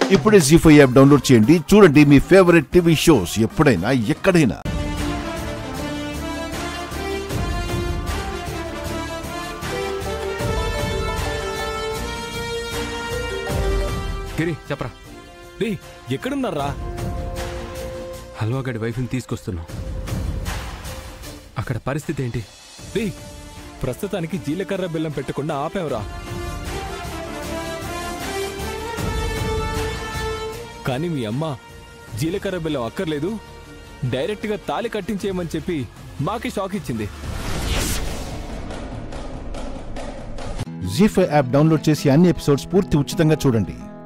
ఇప్పుడే G five app download చేయండి చూడండి మీ ఫేవరెట్ టీవీ షోస్ ఎప్పుడైనా ఎక్కడైనా గిరి చెప్పరా రే ఎక్కడున్నారా హల్వా గడి వైఫ్ని తీసుకొస్తున్నాం అక్కడ పరిస్థితి ఏంటి రే ప్రస్తుతానికి జీలకర్ర బెల్లం పెట్టకుండా ఆపావురా కానీ మీ అమ్మ జీలకర్ర బెల్లం అక్కర్లేదు డైరెక్ట్గా తాలి కట్టించేయమని చెప్పి మాకి షాక్ ఇచ్చింది జీ ఫైవ్ యాప్ డౌన్లోడ్ చేసి అన్ని ఎపిసోడ్స్ పూర్తి ఉచితంగా చూడండి